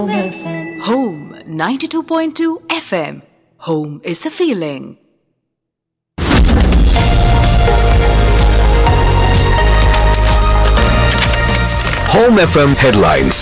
Home 92.2 FM. Home is a feeling. Home FM headlines.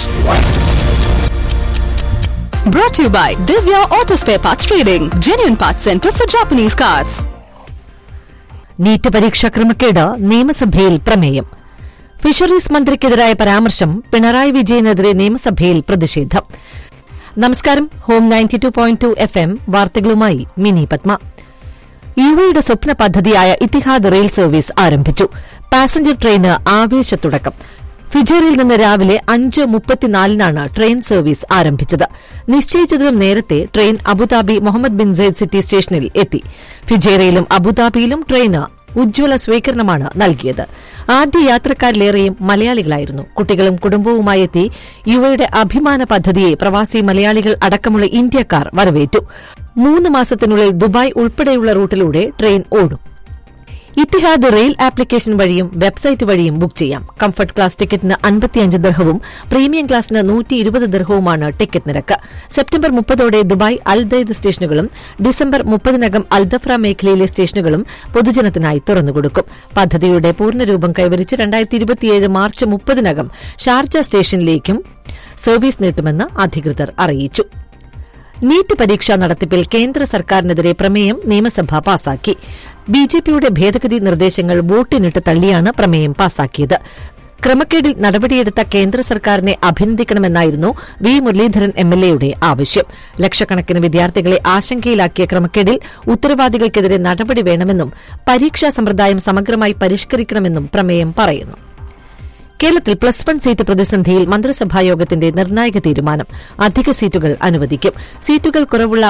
Brought to you by Divya Auto Spare Parts Trading, genuine parts center for Japanese cars. NEET പരീക്ഷാ ക്രമക്കേട് നിയമസഭയിൽ പ്രമേയം fisheries മന്ത്രിക്കെതിരായ പരാമർശം പിണറായി വിജയനെതിരെ നിയമസഭയിൽ പ്രതിഷേധം നമസ്കാരം home ninety two point two F M വാർത്തകളുമായി മിനി പത്മ യുവയുടെ സ്വപ്ന പദ്ധതിയായ ഇത്തിഹാദ് റെയിൽ സർവീസ് ആരംഭിച്ചു പാസഞ്ചർ ട്രെയിന് ആവേശത്തുടക്കം ഫിജറിൽ നിന്ന് രാവിലെ അഞ്ച് മുപ്പത്തിനാലിനാണ് ട്രെയിൻ സർവീസ് ആരംഭിച്ചത് നിശ്ചയിച്ചതിലും നേരത്തെ train Abu Dhabi Mohammed bin Zayed city സ്റ്റേഷനിൽ എത്തി ഫിജേറയിലും അബുദാബിയിലും ട്രെയിന് ഉജ്ജ്വല സ്വീകരണമാണ് നൽകിയത് ആദ്യ യാത്രക്കാരിലേറെയും മലയാളികളായിരുന്നു കുട്ടികളും കുടുംബവുമായി എത്തി യുവയുടെ അഭിമാന പദ്ധതിയെ പ്രവാസി മലയാളികൾ അടക്കമുള്ള ഇന്ത്യക്കാർ വരവേറ്റു മൂന്ന് മാസത്തിനുള്ളിൽ ദുബായ് ഉൾപ്പെടെയുള്ള റൂട്ടിലൂടെ ട്രെയിൻ ഓടും ഇത്തിഹാദ് റെയിൽ ആപ്ലിക്കേഷൻ വഴിയും വെബ്സൈറ്റ് വഴിയും ബുക്ക് ചെയ്യാം കംഫർട്ട് ക്ലാസ് ടിക്കറ്റിന് അൻപത്തിയഞ്ച് ദർഹവും പ്രീമിയം ക്ലാസിന് നൂറ്റി ഇരുപത് ദർഹവുമാണ് ടിക്കറ്റ് നിരക്ക് സെപ്റ്റംബർ മുപ്പതോടെ ദുബായ് അൽദൈദ് സ്റ്റേഷനുകളും ഡിസംബർ മുപ്പതിനകം അൽദഫ്ര മേഖലയിലെ സ്റ്റേഷനുകളും പൊതുജനത്തിനായി തുറന്നുകൊടുക്കും പദ്ധതിയുടെ പൂർണ്ണരൂപം കൈവരിച്ച് രണ്ടായിരത്തി ഇരുപത്തിയേഴ് മാർച്ച് മുപ്പതിനകം ഷാർജ സ്റ്റേഷനിലേക്കും സർവീസ് നീട്ടുമെന്ന് അധികൃതർ അറിയിച്ചു നീറ്റ് പരീക്ഷാ നടത്തിപ്പിൽ കേന്ദ്ര സർക്കാരിനെതിരെ പ്രമേയം നിയമസഭ പാസാക്കി ബിജെപിയുടെ ഭേദഗതി നിർദ്ദേശങ്ങൾ വോട്ടിനിട്ട് തള്ളിയാണ് പ്രമേയം പാസാക്കിയത് ക്രമക്കേടിൽ നടപടിയെടുത്ത കേന്ദ്ര സർക്കാരിനെ അഭിനന്ദിക്കണമെന്നായിരുന്നു വി മുരളീധരൻ എംഎൽഎയുടെ ആവശ്യം ലക്ഷക്കണക്കിന് വിദ്യാർത്ഥികളെ ആശങ്കയിലാക്കിയ ക്രമക്കേടിൽ ഉത്തരവാദികൾക്കെതിരെ നടപടി വേണമെന്നും പരീക്ഷാ സമ്പ്രദായം സമഗ്രമായി പരിഷ്കരിക്കണമെന്നും പ്രമേയം പറയുന്നു കേരളത്തിൽ പ്ലസ് വൺ സീറ്റ് പ്രതിസന്ധിയിൽ മന്ത്രിസഭായോഗത്തിന്റെ നിർണായക തീരുമാനം അധിക സീറ്റുകൾ അനുവദിക്കും സീറ്റുകൾ കുറവുള്ള